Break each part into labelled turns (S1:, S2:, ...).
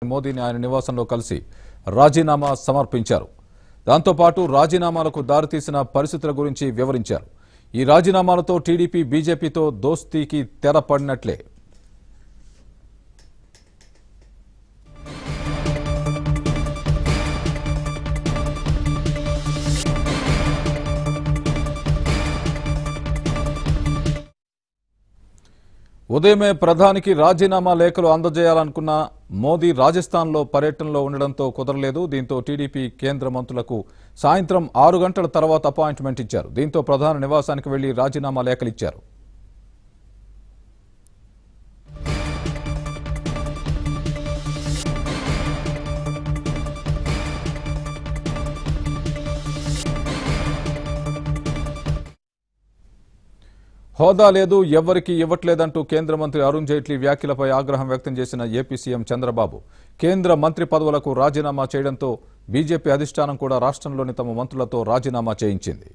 S1: మోదీని ఆయన నివాసంలో కలిసి రాజీనామా సమర్పించారు దాంతోపాటు రాజీనామాలకు దారితీసిన పరిస్థితుల గురించి వివరించారు ఈ రాజీనామాలతో టీడీపీ బీజేపీతో దోస్తీకి తెర పడినట్లే ఉదయమే ప్రధానికి రాజీనామా లేఖలు అందజేయాలనుకున్న మోదీ రాజస్థాన్లో పర్యటనలో ఉండడంతో కుదరలేదు దీంతో టీడీపీ కేంద్ర మంత్రులకు సాయంత్రం ఆరు గంటల తర్వాత అపాయింట్మెంట్ ఇచ్చారు దీంతో ప్రధాని నివాసానికి వెళ్లి రాజీనామా లేఖలిచ్చారు హోదా లేదు ఎవ్వరికీ ఇవ్వట్లేదంటూ కేంద్ర మంత్రి అరుణ్ జైట్లీ వ్యాఖ్యలపై ఆగ్రహం వ్యక్తం చేసిన ఏపీ సీఎం చంద్రబాబు కేంద్ర మంత్రి పదవులకు రాజీనామా చేయడంతో బీజేపీ అధిష్టానం కూడా రాష్ట్రంలోని తమ మంత్రులతో రాజీనామా చేయించింది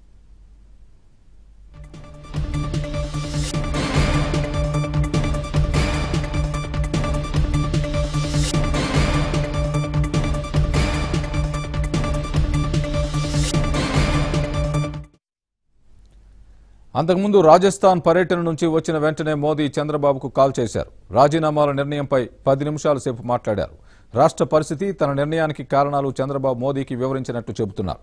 S1: అంతకుముందు రాజస్థాన్ పర్యటన నుంచి వచ్చిన వెంటనే మోదీ చంద్రబాబుకు కాల్ చేశారు రాజీనామాల నిర్ణయంపై పది నిమిషాల సేపు మాట్లాడారు రాష్ట్ర పరిస్థితి తన నిర్ణయానికి కారణాలు చంద్రబాబు మోదీకి వివరించినట్టు చెబుతున్నారు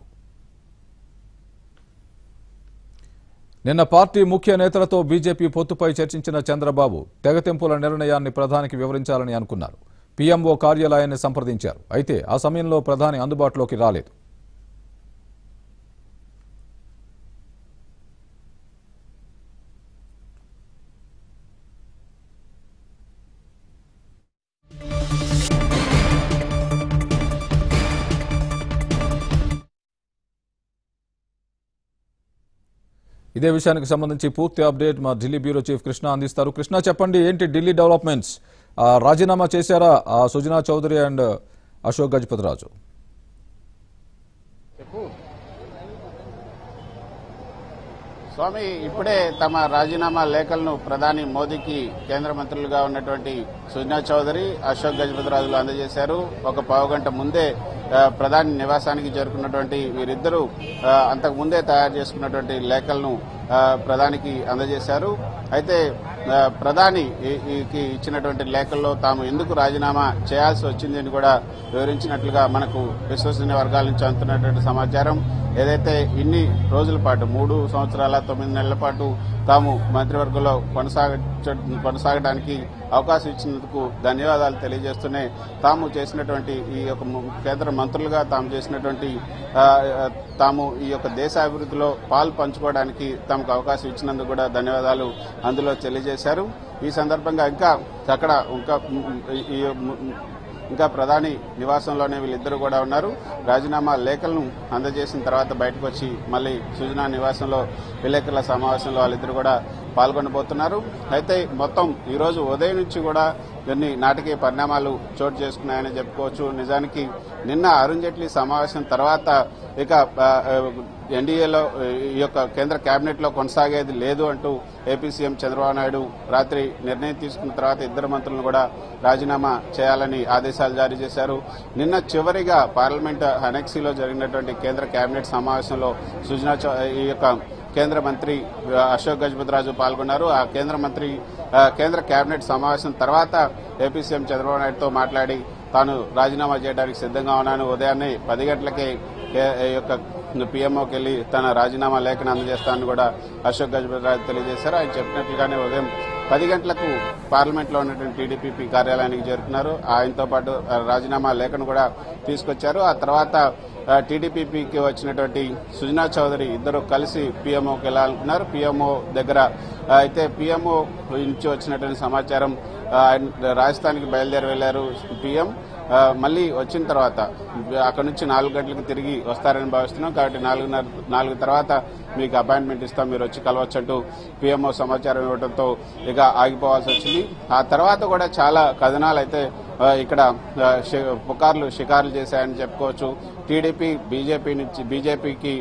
S1: నిన్న పార్టీ ముఖ్య నేతలతో బీజేపీ పొత్తుపై చర్చించిన చంద్రబాబు తెగతెంపుల నిర్ణయాన్ని ప్రధానికి వివరించాలని అనుకున్నారు పీఎంఓ కార్యాలయాన్ని సంప్రదించారు అయితే ఆ సమయంలో ప్రధాని అందుబాటులోకి రాలేదు ఇదే విషయానికి సంబంధించి పూర్తి అప్డేట్ మా ఢిల్లీ బ్యూరో చీఫ్ కృష్ణ అందిస్తారు కృష్ణ చెప్పండి ఏంటి ఢిల్లీ డెవలప్మెంట్స్ ఆ, రాజీనామా చేశారా ఆ, సుజనా చౌదరి అండ్ అశోక్ గజపతిరాజు
S2: స్వామి ఇప్పుడే తమ రాజీనామా లేఖలను ప్రధాని మోదీకి కేంద్ర మంత్రులుగా ఉన్నటువంటి సుజనా చౌదరి అశోక్ గజపతిరాజులు అందజేశారు ఒక పావుగంట ముందే ఆ, ప్రధాని నివాసానికి చేరుకున్నటువంటి వీరిద్దరూ ఆ, అంతకు ముందే తయారు చేసుకున్నటువంటి లేఖలను ఆ, ప్రధానికి అందజేశారు అయితే ఆ, ప్రధాని ఈ- ఈకి ఇచ్చినటువంటి లేఖల్లో తాము ఎందుకు రాజీనామా చేయాల్సి వచ్చింది అని కూడా వివరించినట్లుగా మనకు విశ్వసనీయ వర్గాల నుంచి అందుతున్నటువంటి సమాచారం ఏదైతే ఇన్ని రోజుల పాటు మూడు సంవత్సరాల తొమ్మిది నెలల పాటు తాము మంత్రివర్గంలో కొనసాగ కొనసాగడానికి అవకాశం ఇచ్చినందుకు ధన్యవాదాలు తెలియజేస్తూనే తాము చేసినటువంటి ఈ యొక్క ము- కేంద్ర మంత్రులుగా తాము చేసినటువంటి ఆ, ఆ, తాము ఈ యొక్క దేశ అభివృద్ధిలో పాలు పంచుకోవడానికి తమకు అవకాశం ఇచ్చినందుకు కూడా ధన్యవాదాలు అందులో తెలియజేశారు ఈ సందర్భంగా ఇంకా అక్కడ ఇంకా ఈ- ఈ ఇంకా ప్రధాని నివాసంలోనే వీళ్ళిద్దరూ కూడా ఉన్నారు రాజీనామా లేఖలను అందజేసిన తర్వాత బయటకు వచ్చి మళ్ళీ సుజనా నివాసంలో విలేకరుల సమావేశంలో వాళ్ళిద్దరు కూడా పాల్గొనబోతున్నారు అయితే మొత్తం ఈ రోజు ఉదయం నుంచి కూడా కొన్ని నాటకీయ పరిణామాలు చోటు చేసుకున్నాయని చెప్పుకోవచ్చు నిజానికి నిన్న అరుణ్ జైట్లీ సమావేశం తర్వాత ఇక ఆ, ఆ, ఎన్డీఏలో ఈ యొక్క కేంద్ర కేబినెట్ లో కొనసాగేది లేదు అంటూ ఏపీ సీఎం చంద్రబాబు నాయుడు రాత్రి నిర్ణయం తీసుకున్న తర్వాత ఇద్దరు మంత్రులను కూడా రాజీనామా చేయాలని ఆదేశాలు జారీ చేశారు నిన్న చివరిగా పార్లమెంట్ అనెక్సీలో జరిగినటువంటి కేంద్ర కేబినెట్ సమావేశంలో సుజనా చౌ- ఈ యొక్క కేంద్ర మంత్రి ఆ, అశోక్ గజపతిరాజు పాల్గొన్నారు ఆ కేంద్ర మంత్రి ఆ, కేంద్ర కేబినెట్ సమావేశం తర్వాత ఏపీ సీఎం చంద్రబాబు నాయుడుతో మాట్లాడి తాను రాజీనామా చేయడానికి సిద్ధంగా ఉన్నాను ఉదయాన్నే పది గంటలకే కే- ఈ యొక్క పీఎంఓకి వెళ్లి తన రాజీనామా లేఖను అందజేస్తానని కూడా అశోక్ గజపతిరాజు తెలియజేశారు ఆయన చెప్పినట్లుగానే ఉదయం పది గంటలకు పార్లమెంట్ లో ఉన్నటువంటి టీడీపీ కార్యాలయానికి చేరుకున్నారు ఆయనతో పాటు ఆ, రాజీనామా లేఖను కూడా తీసుకొచ్చారు ఆ తర్వాత ఆ, టీడీపీకి వచ్చినటువంటి సుజనా చౌదరి ఇద్దరు కలిసి పీఎంఓకి వెళ్ళాలనుకున్నారు పీఎంఓ దగ్గర ఆ, అయితే పీఎంఓ నుంచి వచ్చినటువంటి సమాచారం ఆ, ఆయన రాజస్థాన్కి బయలుదేరి వెళ్లారు పీఎం ఆ, మళ్ళీ వచ్చిన తర్వాత అక్కడ నుంచి నాలుగు గంటలకు తిరిగి వస్తారని భావిస్తున్నాం కాబట్టి నాలుగున్నర నాలుగు తర్వాత మీకు అపాయింట్మెంట్ ఇస్తాం మీరు వచ్చి కలవచ్చు అంటూ పీఎంఓ సమాచారం ఇవ్వడంతో ఇక ఆగిపోవాల్సి వచ్చింది ఆ తర్వాత కూడా చాలా కథనాలు అయితే ఆ, ఇక్కడ ఆ, షి- పుకార్లు షికారులు చేశాయని చెప్పుకోవచ్చు టీడీపీ బీజేపీ నుంచి బీజేపీకి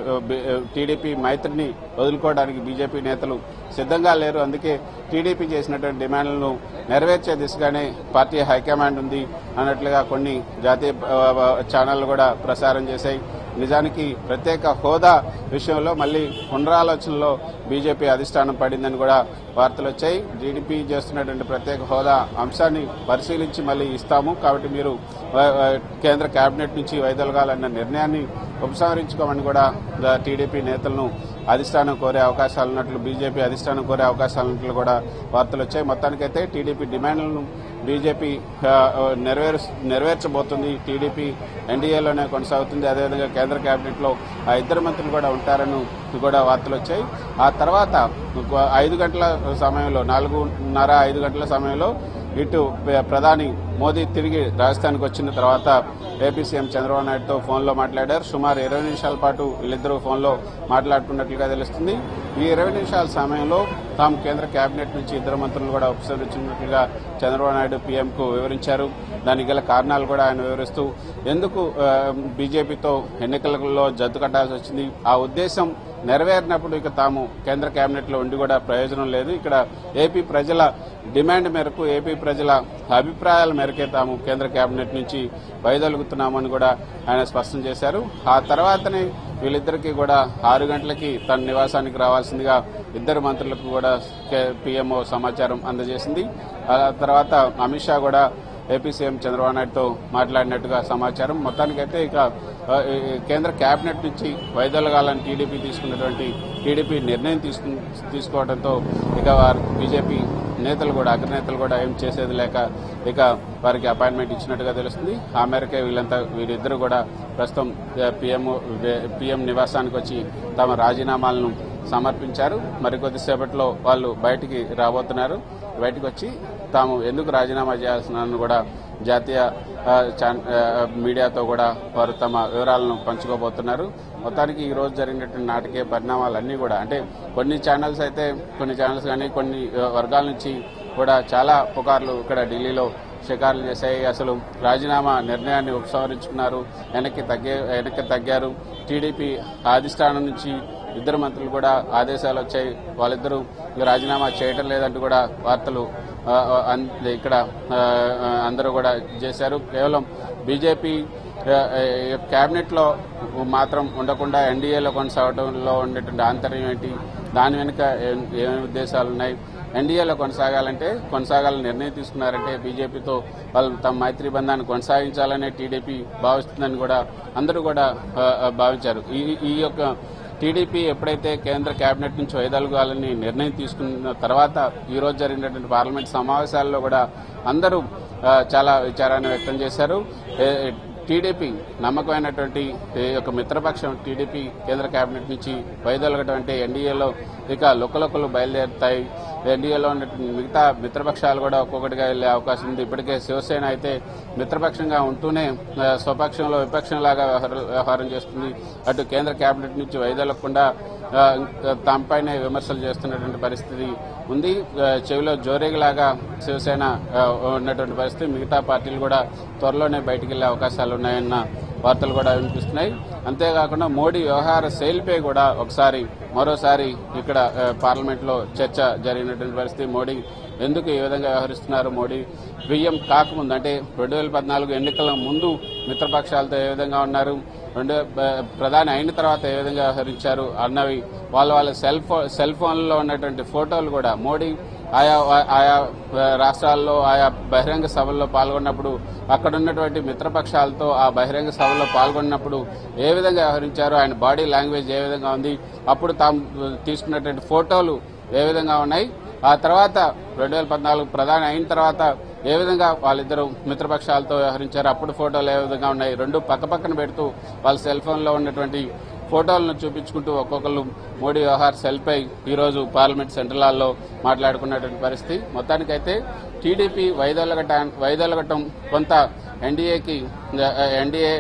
S2: టీడీపీ మైత్రిని వదులుకోవడానికి బీజేపీ నేతలు సిద్ధంగా లేరు అందుకే టీడీపీ చేసినటువంటి డిమాండ్లను నెరవేర్చే దిశగానే పార్టీ హైకమాండ్ ఉంది అన్నట్లుగా కొన్ని జాతీయ ఆ, ఆ, ఛానళ్లు కూడా ప్రసారం చేశాయి నిజానికి ప్రత్యేక హోదా విషయంలో మళ్ళీ పునరాలోచనలో బీజేపీ అధిష్టానం పడిందని కూడా వార్తలు వచ్చాయి టీడీపీ చేస్తున్నటువంటి ప్రత్యేక హోదా అంశాన్ని పరిశీలించి మళ్ళీ ఇస్తాము కాబట్టి మీరు ఆ, ఆ, కేంద్ర కేబినెట్ నుంచి వైదొలగాలన్న నిర్ణయాన్ని ఉపసంహరించుకోమని కూడా ద- టీడీపీ నేతలను అధిష్టానం కోరే అవకాశాలు ఉన్నట్లు బీజేపీ అధిష్టానం కోరే అవకాశాలు ఉన్నట్లు కూడా వార్తలు వచ్చాయి మొత్తానికైతే టీడీపీ డిమాండ్లను బీజేపీ ఆ, ఆ, నెరవేరు నెరవేర్చబోతుంది టీడీపీ ఎన్డీఏలోనే కొనసాగుతుంది అదేవిధంగా కేంద్ర కేబినెట్లో ఆ ఇద్దరు మంత్రులు కూడా ఉంటారని కూడా వార్తలు వచ్చాయి ఆ తర్వాత ఒక ఐదు గంటల సమయంలో నాలుగున్నర ఐదు గంటల సమయంలో ఇటు ప్ర- ప్రధాని మోదీ తిరిగి రాజస్థాన్కి వచ్చిన తర్వాత ఏపీ సీఎం చంద్రబాబు నాయుడుతో ఫోన్లో మాట్లాడారు సుమారు ఇరవై నిమిషాల పాటు వీళ్ళిద్దరూ ఫోన్లో మాట్లాడుకున్నట్లుగా తెలుస్తుంది ఈ ఇరవై నిమిషాల సమయంలో తాము కేంద్ర కేబినెట్ నుంచి ఇద్దరు మంత్రులు కూడా ఉపసంహరించినట్లుగా చంద్రబాబు నాయుడు పీఎంకు వివరించారు దానికి గల కారణాలు కూడా ఆయన వివరిస్తూ ఎందుకు ఆ, బీజేపీతో ఎన్నికలలో జద్దు కట్టాల్సి వచ్చింది ఆ ఉద్దేశం నెరవేరినప్పుడు ఇక తాము కేంద్ర కేబినెట్లో ఉండి కూడా ప్రయోజనం లేదు ఇక్కడ ఏపీ ప్రజల డిమాండ్ మేరకు ఏపీ ప్రజల అభిప్రాయాల మేరకే తాము కేంద్ర కేబినెట్ నుంచి వైదొలుగుతున్నామని కూడా ఆయన స్పష్టం చేశారు ఆ తర్వాతనే వీళ్ళిద్దరికీ కూడా ఆరు గంటలకి తన నివాసానికి రావాల్సిందిగా ఇద్దరు మంత్రులకు కూడా పీఎంఓ సమాచారం అందజేసింది ఆ తర్వాత అమిత్ షా కూడా ఏపీ సీఎం చంద్రబాబు నాయుడుతో మాట్లాడినట్టుగా సమాచారం మొత్తానికైతే ఇక ఆ, ఈ కేంద్ర కేబినెట్ నుంచి వైదొలగాలని టీడీపీ తీసుకున్నటువంటి టీడీపీ నిర్ణయం తీసుకు తీసుకోవడంతో ఇక వారు బీజేపీ నేతలు కూడా అగ్రనేతలు కూడా ఏం చేసేది లేక ఇక వారికి అపాయింట్మెంట్ ఇచ్చినట్టుగా తెలుస్తుంది ఆ మేరకే వీళ్ళంతా వీరిద్దరు కూడా ప్రస్తుతం పీఎం పీఎం నివాసానికి వచ్చి తమ రాజీనామాలను సమర్పించారు మరికొద్దిసేపట్లో వాళ్ళు బయటికి రాబోతున్నారు బయటకు వచ్చి తాము ఎందుకు రాజీనామా చేయాల్సిన కూడా జాతీయ ఆ, చాన్- ఆ, మీడియాతో కూడా వారు తమ వివరాలను పంచుకోబోతున్నారు మొత్తానికి ఈ రోజు జరిగినటువంటి నాటకీయ పరిణామాలన్నీ కూడా అంటే కొన్ని ఛానల్స్ అయితే కొన్ని ఛానల్స్ కానీ కొన్ని ఆ, వర్గాల నుంచి కూడా చాలా పుకార్లు ఇక్కడ ఢిల్లీలో షికారులు చేశాయి అసలు రాజీనామా నిర్ణయాన్ని ఉపసంహరించుకున్నారు వెనక్కి తగ్గే వెనక్కి తగ్గారు టీడీపీ అధిష్టానం నుంచి ఇద్దరు మంత్రులు కూడా ఆదేశాలు వచ్చాయి వాళ్ళిద్దరూ ఇక రాజీనామా చేయటం లేదంటూ కూడా వార్తలు ఆ, ఆ, అన్- ఇక్కడ ఆ, ఆ, అందరూ కూడా చేశారు కేవలం బీజేపీ కేబినెట్ లో మాత్రం ఉండకుండా ఎన్డీఏలో కొనసాగడంలో ఉండేటువంటి ఆంతర్యం ఏంటి దాని వెనుక ఏం- ఏమేమి ఉద్దేశాలు ఉన్నాయి ఎన్డీఏలో కొనసాగాలంటే కొనసాగాలని నిర్ణయం తీసుకున్నారంటే బీజేపీతో వాళ్ళు తమ మైత్రి బంధాన్ని కొనసాగించాలనే టీడీపీ భావిస్తుందని కూడా అందరూ కూడా ఆ, ఆ, భావించారు ఈ ఈ యొక్క టీడీపీ ఎప్పుడైతే కేంద్ర కేబినెట్ నుంచి వైదొలగాలని నిర్ణయం తీసుకున్న తర్వాత ఈ రోజు జరిగినటువంటి పార్లమెంట్ సమావేశాల్లో కూడా అందరూ ఆ, చాలా విచారాన్ని వ్యక్తం చేశారు ఏ- టీడీపీ నమ్మకమైనటువంటి ఈ యొక్క మిత్రపక్షం టీడీపీ కేంద్ర కేబినెట్ నుంచి వైదొలగటం అంటే ఎన్డీఏలో ఇక లుక్కలుక్కలు బయలుదేరుతాయి ఎన్డీఏలో ఉన్నటువంటి మిగతా మిత్రపక్షాలు కూడా ఒక్కొక్కటిగా వెళ్లే అవకాశం ఉంది ఇప్పటికే శివసేన అయితే మిత్రపక్షంగా ఉంటూనే ఆ, స్వపక్షంలో విపక్షంలాగా వ్యవహార- వ్యవహారం చేస్తుంది అటు కేంద్ర కేబినెట్ నుంచి వైదొలగకుండా ఆ, తమపైనే విమర్శలు చేస్తున్నటువంటి పరిస్థితి ఉంది ఆ, చెవిలో జోరేగిలాగా శివసేన ఆ, ఉన్నటువంటి పరిస్థితి మిగతా పార్టీలు కూడా త్వరలోనే బయటికి వెళ్లే అవకాశాలు ఉన్నాయన్న వార్తలు కూడా వినిపిస్తున్నాయి అంతేకాకుండా మోడీ వ్యవహార శైలిపై కూడా ఒకసారి మరోసారి ఇక్కడ ఆ, పార్లమెంట్లో చర్చ జరిగినటువంటి పరిస్థితి మోడీ ఎందుకు ఈ విధంగా వ్యవహరిస్తున్నారు మోడీ బియ్యం కాకముందు అంటే రెండు వేల పద్నాలుగు ఎన్నికల ముందు మిత్రపక్షాలతో ఏ విధంగా ఉన్నారు రెండు ప- ప్రధాని అయిన తర్వాత ఏ విధంగా వ్యవహరించారు అన్నవి వాళ్ళ వాళ్ళ సెల్ ఫోన్ సెల్ ఫోన్లలో ఉన్నటువంటి ఫోటోలు కూడా మోడీ ఆయా ఆయా రాష్ట్రాల్లో ఆయా బహిరంగ సభల్లో పాల్గొన్నప్పుడు అక్కడ ఉన్నటువంటి మిత్రపక్షాలతో ఆ బహిరంగ సభలో పాల్గొన్నప్పుడు ఏ విధంగా వ్యవహరించారు ఆయన బాడీ లాంగ్వేజ్ ఏ విధంగా ఉంది అప్పుడు తాము తీసుకున్నటువంటి ఫోటోలు ఏ విధంగా ఉన్నాయి ఆ తర్వాత రెండు వేల పద్నాలుగు ప్రధాని అయిన తర్వాత ఏ విధంగా వాళ్ళిద్దరూ మిత్రపక్షాలతో వ్యవహరించారు అప్పుడు ఫోటోలు ఏ విధంగా ఉన్నాయి రెండు పక్క పక్కన పెడుతూ వాళ్ళ సెల్ ఫోన్లో ఉన్నటువంటి ఫోటోలను చూపించుకుంటూ ఒక్కొక్కరు మోడీ వ్యవహార్ సెల్పై ఈరోజు పార్లమెంట్ సెంట్రల్ హాల్లో మాట్లాడుకున్నటువంటి పరిస్థితి మొత్తానికైతే టీడీపీ వైదొలగట వైదొలగటం కొంత ఎన్డీఏకి ఎన్డీఏ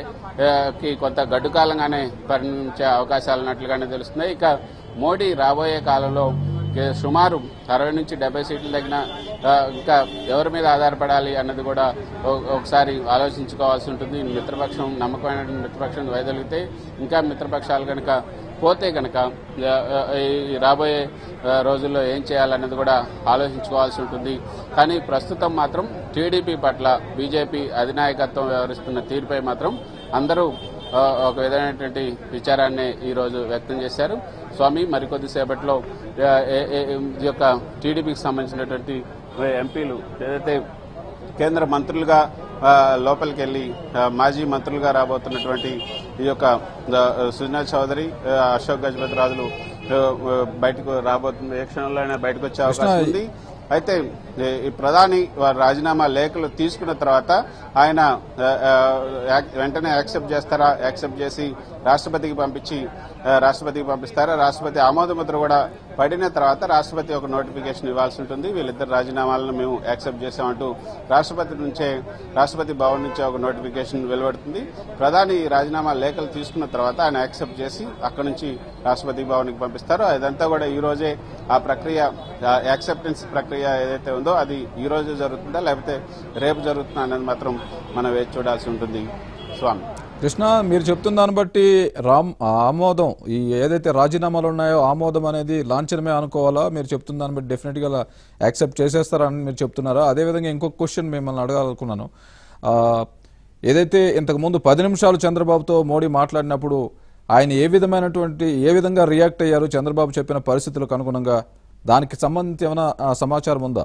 S2: కి కొంత గడ్డు కాలంగానే పరిణమించే అవకాశాలు ఉన్నట్లుగానే తెలుస్తున్నాయి ఇక మోడీ రాబోయే కాలంలో కే- సుమారు అరవై నుంచి డెబ్బై సీట్ల తగిన ఆ, ఇంకా ఎవరి మీద ఆధారపడాలి అన్నది కూడా ఓ- ఒకసారి ఆలోచించుకోవాల్సి ఉంటుంది మిత్రపక్షం నమ్మకమైన మిత్రపక్షం వైదొలిగితే ఇంకా మిత్రపక్షాలు కనుక పోతే కనుక ఆ, ఆ, ఈ రాబోయే ఆ, రోజుల్లో ఏం చేయాలన్నది కూడా ఆలోచించుకోవాల్సి ఉంటుంది కానీ ప్రస్తుతం మాత్రం టీడీపీ పట్ల బీజేపీ అధినాయకత్వం వ్యవహరిస్తున్న తీరుపై మాత్రం అందరూ ఆ, ఒక విధమైనటువంటి విచారాన్ని ఈ రోజు వ్యక్తం చేశారు స్వామి మరికొద్దిసేపట్లో ఆ, ఏ- ఏ- ఈ యొక్క టీడీపీకి సంబంధించినటువంటి ఎంపీలు ఏదైతే కేంద్ర మంత్రులుగా ఆ, లోపలికి వెళ్ళి ఆ, మాజీ మంత్రులుగా రాబోతున్నటువంటి ఈ యొక్క ఆ, సుజనా చౌదరి ఆ, అశోక్ గజపతి రాజులు ఆ, ఆ, బయటకు రాబోతుంది ఏ క్షణంలో బయటకు వచ్చే అవకాశం
S1: కృష్ణ,
S2: ఉంది అయితే ఈ- ఈ ప్రధాని వారి రాజీనామా లేఖలు తీసుకున్న తర్వాత ఆయన ఆ, ఆ, యాక్- వెంటనే యాక్సెప్ట్ చేస్తారా యాక్సెప్ట్ చేసి రాష్ట్రపతికి పంపించి ఆ, రాష్ట్రపతికి పంపిస్తారా రాష్ట్రపతి ఆమోద ముద్ర కూడా పడిన తర్వాత రాష్ట్రపతి ఒక నోటిఫికేషన్ ఇవ్వాల్సి ఉంటుంది వీళ్ళిద్దరు రాజీనామాలను మేము యాక్సెప్ట్ చేశామంటూ రాష్ట్రపతి నుంచే రాష్ట్రపతి భవన్ నుంచే ఒక నోటిఫికేషన్ వెలువడుతుంది ప్రధాని ఈ రాజీనామా లేఖలు తీసుకున్న తర్వాత ఆయన యాక్సెప్ట్ చేసి అక్కడి నుంచి రాష్ట్రపతి భవన్కి పంపిస్తారో ఇదంతా కూడా ఈ రోజే ఆ ప్రక్రియ ఆ యాక్సెప్టెన్స్ ప్రక్రియ ఏదైతే ఉందో అది ఈ రోజే జరుగుతుందా లేకపోతే రేపు జరుగుతుందా అనేది మాత్రం మనం వేచి చూడాల్సి ఉంటుంది స్వామి
S1: కృష్ణ మీరు చెప్తున్న దాన్ని బట్టి రామ్ ఆమోదం ఈ ఏదైతే రాజీనామాలు ఉన్నాయో ఆమోదం అనేది లాంఛనమే అనుకోవాలా మీరు చెప్తున్న దాన్ని బట్టి డెఫినెట్గా యాక్సెప్ట్ చేసేస్తారని మీరు చెప్తున్నారా అదేవిధంగా ఇంకొక క్వశ్చన్ మిమ్మల్ని అడగాలనుకున్నాను ఆ, ఏదైతే ఇంతకుముందు పది నిమిషాలు చంద్రబాబుతో మోడీ మాట్లాడినప్పుడు ఆయన ఏ విధమైనటువంటి ఏ విధంగా రియాక్ట్ అయ్యారు చంద్రబాబు చెప్పిన పరిస్థితులకు అనుగుణంగా దానికి సంబంధించి ఏమైనా ఆ, సమాచారం ఉందా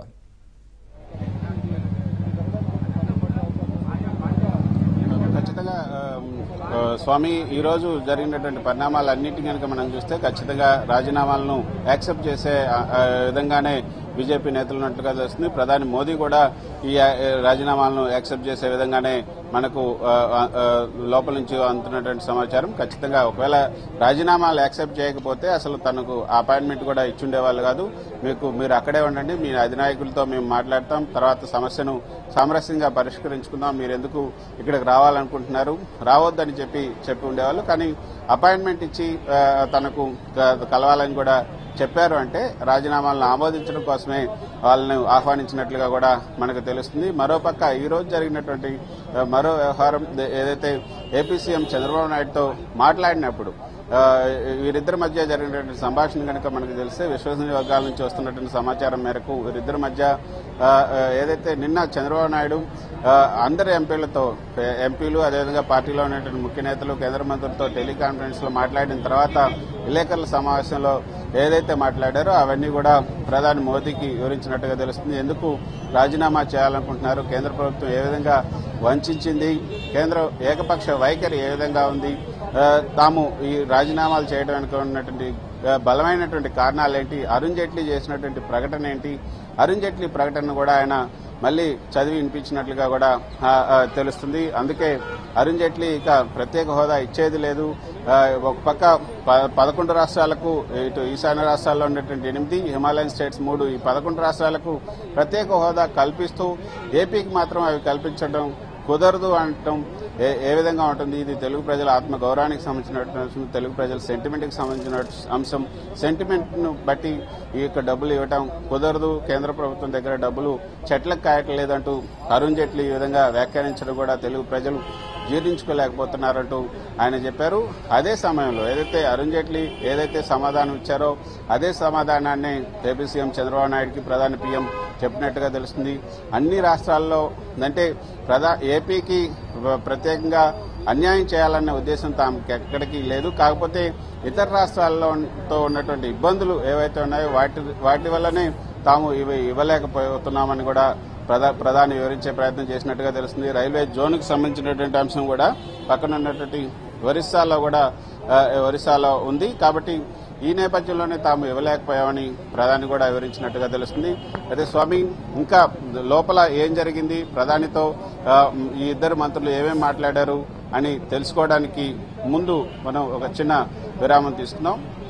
S2: ఖచ్చితంగా ఆమ్, ఆ, స్వామి ఈ రోజు జరిగినటువంటి పరిణామాలన్నింటి కనుక మనం చూస్తే ఖచ్చితంగా రాజీనామాలను యాక్సెప్ట్ చేసే ఆ, ఆ, విధంగానే బీజేపీ నేతలు ఉన్నట్టుగా తెలుస్తుంది ప్రధాని మోదీ కూడా ఈ ఆ, రాజీనామాలను యాక్సెప్ట్ చేసే విధంగానే మనకు ఆ, ఆ, ఆ, లోపల నుంచి అందుతున్నటువంటి సమాచారం ఖచ్చితంగా ఒకవేళ రాజీనామాలు యాక్సెప్ట్ చేయకపోతే అసలు తనకు అపాయింట్మెంట్ కూడా ఇచ్చుండేవాళ్ళు కాదు మీకు మీరు అక్కడే ఉండండి మీ అధినాయకులతో మేము మాట్లాడతాం తర్వాత సమస్యను సామరస్యంగా పరిష్కరించుకుందాం మీరు ఎందుకు ఇక్కడికి రావాలనుకుంటున్నారు రావద్దని చెప్పి చెప్పి ఉండేవాళ్ళు కానీ అపాయింట్మెంట్ ఇచ్చి ఆ, తనకు క- కలవాలని కూడా చెప్పారు అంటే రాజీనామాలను ఆమోదించడం కోసమే వాళ్ళని ఆహ్వానించినట్లుగా కూడా మనకు తెలుస్తుంది మరోపక్క ఈ రోజు జరిగినటువంటి ఆ, మరో వ్యవహారం దే- ఏదైతే ఏపీ సీఎం చంద్రబాబు నాయుడుతో మాట్లాడినప్పుడు ఆ, వీరిద్దరి మధ్య జరిగినటువంటి సంభాషణ కనుక మనకు తెలిస్తే విశ్వసనీయ వర్గాల నుంచి వస్తున్నటువంటి సమాచారం మేరకు వీరిద్దరి మధ్య ఆ, ఆ, ఏదైతే నిన్న చంద్రబాబు నాయుడు ఆ, అందరి ఎంపీలతో ఏ- ఎంపీలు అదేవిధంగా పార్టీలో ఉన్నటువంటి ముఖ్య నేతలు కేంద్ర మంత్రులతో టెలికాన్ఫరెన్స్ లో మాట్లాడిన తర్వాత విలేకరుల సమావేశంలో ఏదైతే మాట్లాడారో అవన్నీ కూడా ప్రధాని మోదీకి వివరించినట్టుగా తెలుస్తుంది ఎందుకు రాజీనామా చేయాలనుకుంటున్నారు కేంద్ర ప్రభుత్వం ఏ విధంగా వంచింది కేంద్రం ఏకపక్ష వైఖరి ఏ విధంగా ఉంది ఆ, తాము ఈ రాజీనామాలు చేయడానికి ఉన్నటువంటి ఆ, బలమైనటువంటి కారణాలు ఏంటి అరుణ్ జైట్లీ చేసినటువంటి ప్రకటన ఏంటి అరుణ్ జైట్లీ ప్రకటన కూడా ఆయన మళ్ళీ చదివి వినిపించినట్లుగా కూడా ఆ, ఆ, తెలుస్తుంది అందుకే అరుణ్ జైట్లీ ఇక ప్రత్యేక హోదా ఇచ్చేది లేదు ఆ, ఒక పక్క ప- పదకొండు రాష్ట్రాలకు ఇటు ఈశాన్య రాష్ట్రాల్లో ఉన్నటువంటి ఎనిమిది హిమాలయన్ స్టేట్స్ మూడు ఈ పదకొండు రాష్ట్రాలకు ప్రత్యేక హోదా కల్పిస్తూ ఏపీకి మాత్రం అవి కల్పించడం కుదరదు అనటం ఏ ఏ విధంగా ఉంటుంది ఇది తెలుగు ప్రజల ఆత్మ గౌరవానికి సంబంధించిన అంశం తెలుగు ప్రజల సెంటిమెంట్కి సంబంధించిన అంశం సెంటిమెంట్ను బట్టి ఈ యొక్క డబ్బులు ఇవ్వటం కుదరదు కేంద్ర ప్రభుత్వం దగ్గర డబ్బులు చెట్లకు కాయట్లేదంటూ అరుణ్ జైట్లీ ఈ విధంగా వ్యాఖ్యానించడం కూడా తెలుగు ప్రజలు జీర్ణించుకోలేకపోతున్నారంటూ ఆయన చెప్పారు అదే సమయంలో ఏదైతే అరుణ్ జైట్లీ ఏదైతే సమాధానం ఇచ్చారో అదే సమాధానాన్ని ఏపీ సీఎం చంద్రబాబు నాయుడుకి ప్రధాని పీఎం చెప్పినట్టుగా తెలుస్తుంది అన్ని రాష్ట్రాల్లో అంటే ప్రధా ఏపీకి ప్రత్యేకంగా అన్యాయం చేయాలనే ఉద్దేశం తాము ఎక్కడికి లేదు కాకపోతే ఇతర రాష్ట్రాల్లో తో ఉన్నటువంటి ఇబ్బందులు ఏవైతే ఉన్నాయో వాటి వాటి వల్లనే తాము ఇవి ఇవ్వలేకపోతున్నామని కూడా ప్రధా ప్రధాని వివరించే ప్రయత్నం చేసినట్టుగా తెలుస్తుంది రైల్వే జోన్కి సంబంధించినటువంటి అంశం కూడా పక్కన ఉన్నటువంటి ఒరిస్సాలో కూడా ఆ, ఒరిస్సాలో ఉంది కాబట్టి ఈ నేపథ్యంలోనే తాము ఇవ్వలేకపోయామని ప్రధాని కూడా వివరించినట్టుగా తెలుస్తుంది అయితే స్వామి ఇంకా లోపల ఏం జరిగింది ప్రధానితో ఆ, ఈ ఇద్దరు మంత్రులు ఏమేమి మాట్లాడారు అని తెలుసుకోవడానికి ముందు మనం ఒక చిన్న విరామం తీసుకుందాం